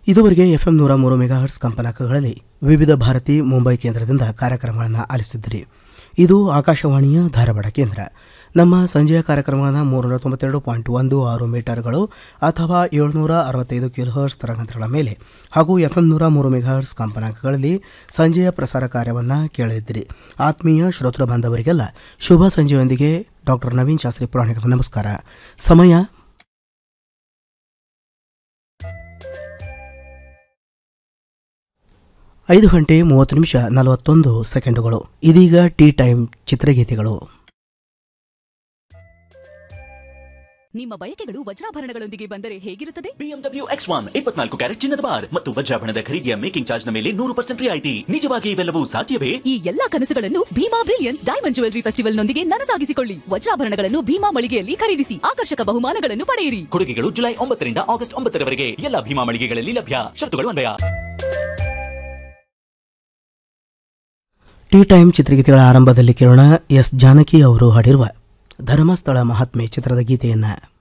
ಇದುವರೆಗೆ ಎಫ್ಎಂ ನೂರ ಮೂರು ಮೆಗಾಹರ್ಟ್ಸ್ ಕಂಪನಾಕಗಳಲ್ಲಿ ವಿವಿಧ ಭಾರತಿ ಮುಂಬೈ ಕೇಂದ್ರದಿಂದ ಕಾರ್ಯಕ್ರಮಗಳನ್ನು ಆಲಿಸಿದ್ದಿರಿ ಇದು ಆಕಾಶವಾಣಿಯ ಧಾರವಾಡ ಕೇಂದ್ರ ನಮ್ಮ ಸಂಜೆಯ ಕಾರ್ಯಕ್ರಮಗಳನ್ನು ಮೂರುನೂರ ತೊಂಬತ್ತೆರಡು ಪಾಯಿಂಟ್ ಒಂದು ಆರು ಮೀಟರ್ಗಳು ಅಥವಾ ಏಳ್ನೂರ ಅರವತ್ತೈದು ಕಿಲೋಹರ್ಟ್ಸ್ ತರಂಗಾಂತರಗಳ ಮೇಲೆ ಹಾಗೂ ಎಫ್ಎಂ ನೂರ ಮೂರು ಮೆಗಾಹರ್ಟ್ಸ್ ಕಂಪನಾಂಕಗಳಲ್ಲಿ ಸಂಜೆಯ ಪ್ರಸಾರ ಕಾರ್ಯವನ್ನು ಕೇಳಿದಿರಿ ಆತ್ಮೀಯ ಶ್ರೋತೃ ಬಾಂಧವರಿಗೆಲ್ಲ ಶುಭ ಸಂಜೆಯೊಂದಿಗೆ ಡಾಕ್ಟರ್ ನವೀನ್ ಶಾಸ್ತ್ರಿ ಪುರಾಣಿಕರ ನಮಸ್ಕಾರ ಸಮಯ ಐದು ಗಂಟೆ ಮೂವತ್ತು ನಿಮಿಷ ನಲವತ್ತೊಂದು ಸೆಕೆಂಡುಗಳು ಇದೀಗ ಟೀ ಟೈಮ್ ಚಿತ್ರಗೀತೆಗಳು ನಿಮ್ಮ ಬಯಕೆಗಳು ವಜ್ರಾಭರಣಗಳೊಂದಿಗೆ ಬಂದರೆ ಹೇಗಿರುತ್ತದೆ ಬಿಎಂಡಬ್ಲ್ಯೂ ಎಕ್ಸ್ ಒನ್ ಇಪ್ಪತ್ನಾಲ್ಕು ಕ್ಯಾರೆಟ್ ಚಿನ್ನದ ಬಾರ್ ಮತ್ತು ವಜ್ರಾಭರಣದ ಖರೀದಿಯ ಮೇಕಿಂಗ್ ಚಾರ್ಜ್ ನ ಮೇಲೆ ನೂರು ಪರ್ಸೆಂಟ್ ರಿಯಾಯಿತಿ ನಿಜವಾಗಿ ಇವೆಲ್ಲವೂ ಸಾಧ್ಯವೇ ಈ ಎಲ್ಲಾ ಕನಸುಗಳನ್ನು Bhima brilliance diamond jewellery festival ನೊಂದಿಗೆ ನನಸಾಗಿಸಿಕೊಳ್ಳಿ ವಜ್ರಾಭರಣಗಳನ್ನು ಭೀಮಾ ಮಳಿಗೆಯಲ್ಲಿ ಖರೀದಿಸಿ ಆಕರ್ಷಕ ಬಹುಮಾನಗಳನ್ನು ಪಡೆಯಿರಿ ಕೊಡುಗೆಗಳು ಜುಲೈ ಒಂಬತ್ತರಿಂದ ಆಗಸ್ಟ್ ಒಂಬತ್ತರವರೆಗೆ ಎಲ್ಲ ಭೀಮಾ ಮಳಿಗೆಗಳಲ್ಲಿ ಲಭ್ಯ ಶರ್ತುಗಳು ಅನ್ವಯ ಟೀ ಟೈಮ್ ಚಿತ್ರಗೀತೆಗಳ ಆರಂಭದಲ್ಲಿ ಕೇಳೋಣ ಎಸ್ ಜಾನಕಿ ಅವರು ಹಾಡಿರುವ ಧರ್ಮಸ್ಥಳ ಮಹಾತ್ಮೆ ಚಿತ್ರದ ಗೀತೆಯನ್ನು